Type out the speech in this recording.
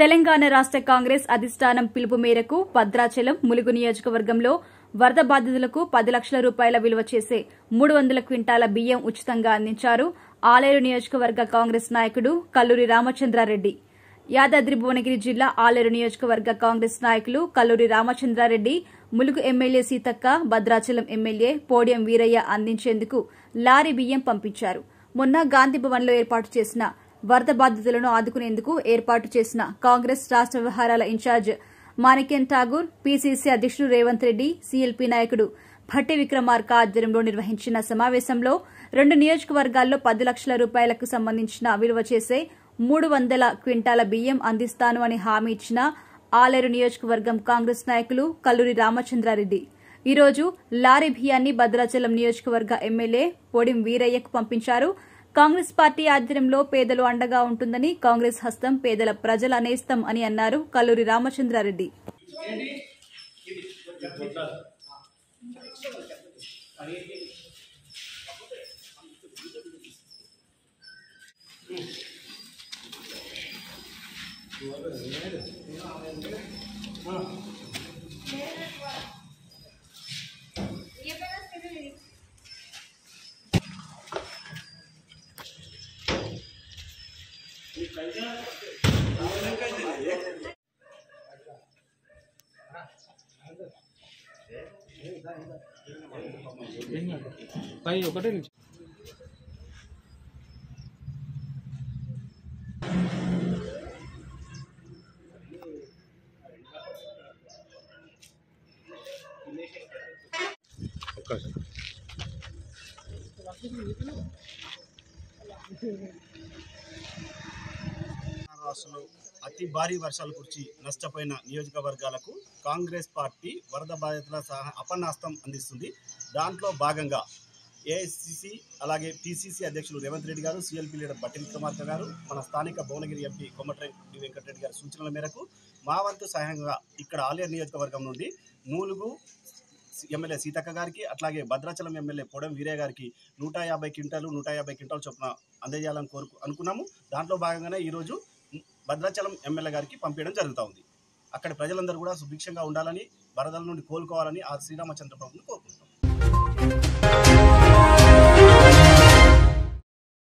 తెలంగాణ రాష్ట కాంగ్రెస్ అధిష్టానం పిలుపు మేరకు భద్రాచలం ములుగు నియోజకవర్గంలో వరద బాధితులకు పది లక్షల రూపాయల విలువ చేసే మూడు వందల క్వింటాల బియ్యం ఉచితంగా అందించారు ఆలేరు నియోజకవర్గ కాంగ్రెస్ నాయకుడు కల్లూరి రామచంద్రారెడ్డి యాదాద్రి భువనగిరి జిల్లా ఆలేరు నియోజకవర్గ కాంగ్రెస్ నాయకులు కల్లూరి రామచంద్రారెడ్డి ములుగు ఎమ్మెల్యే సీతక్క భద్రాచలం ఎమ్మెల్యే పోడియం వీరయ్య అందించేందుకు లారీ బియ్యం పంపించారు మొన్న గాంధీ భవన్లో ఏర్పాటు చేసిన వరద బాధితులను ఆదుకునేందుకు ఏర్పాటు చేసిన కాంగ్రెస్ రాష్ట వ్యవహారాల ఇన్ఛార్జ్ మాణిక్యం ఠాగూర్ పీసీసీ అధ్యక్షుడు రేవంత్ రెడ్డి సీఎల్పీ నాయకుడు భట్టి విక్రమార్క ఆధ్వర్యంలో నిర్వహించిన సమావేశంలో రెండు నియోజకవర్గాల్లో పది లక్షల రూపాయలకు సంబంధించిన విలువ చేసే మూడు వందల క్వింటాల బియ్యం అందిస్తాను అని హామీ ఇచ్చిన ఆలేరు నియోజకవర్గం కాంగ్రెస్ నాయకులు కల్లూరి రామచంద్రారెడ్డి ఈ రోజు లారీ బియ్యాన్ని భద్రాచలం నియోజకవర్గ ఎమ్మెల్యే పొడిం వీరయ్యకు పంపించారు కాంగ్రెస్ పార్టీ ఆధ్వర్యంలో పేదలు అండగా ఉంటుందని కాంగ్రెస్ హస్తం పేదల ప్రజల నేస్తం అని అన్నారు కల్లూరి రామచంద్రారెడ్డి పై ఒకటే నిమిషం రాష్ట్రంలో అతి భారీ వర్షాలు కురిచి నష్టపోయిన నియోజకవర్గాలకు కాంగ్రెస్ పార్టీ వరద బాధితుల సహా అపన్నాస్తం అందిస్తుంది దాంట్లో భాగంగా ఏఐసిసి అలాగే పిసిసి అధ్యక్షులు రేవంత్ రెడ్డి గారు సిఎల్పి లీడర్ బట్టి విక్రమార్క గారు మన స్థానిక భువనగిరి ఎంపీ కొమ్మటిరెడ్డి వెంకటరెడ్డి గారి సూచనల మేరకు మా వంతు సహాయంగా ఇక్కడ ఆలేరు నియోజకవర్గం నుండి మూలుగు ఎమ్మెల్యే సీతక్క గారికి అట్లాగే భద్రాచలం ఎమ్మెల్యే పొడం వీరయ్య గారికి నూట యాభై క్వింటాలు నూట యాభై క్వింటాలు చొప్పున అందజేయాలని కోరుకు అనుకున్నాము దాంట్లో భాగంగానే ఈరోజు భద్రాచలం ఎమ్మెల్యే గారికి పంపించడం జరుగుతూ ఉంది అక్కడ ప్రజలందరూ కూడా సుభిక్షంగా ఉండాలని వరదల నుండి కోలుకోవాలని ఆ శ్రీరామచంద్ర ప్రభుని కోరుకుంటున్నాం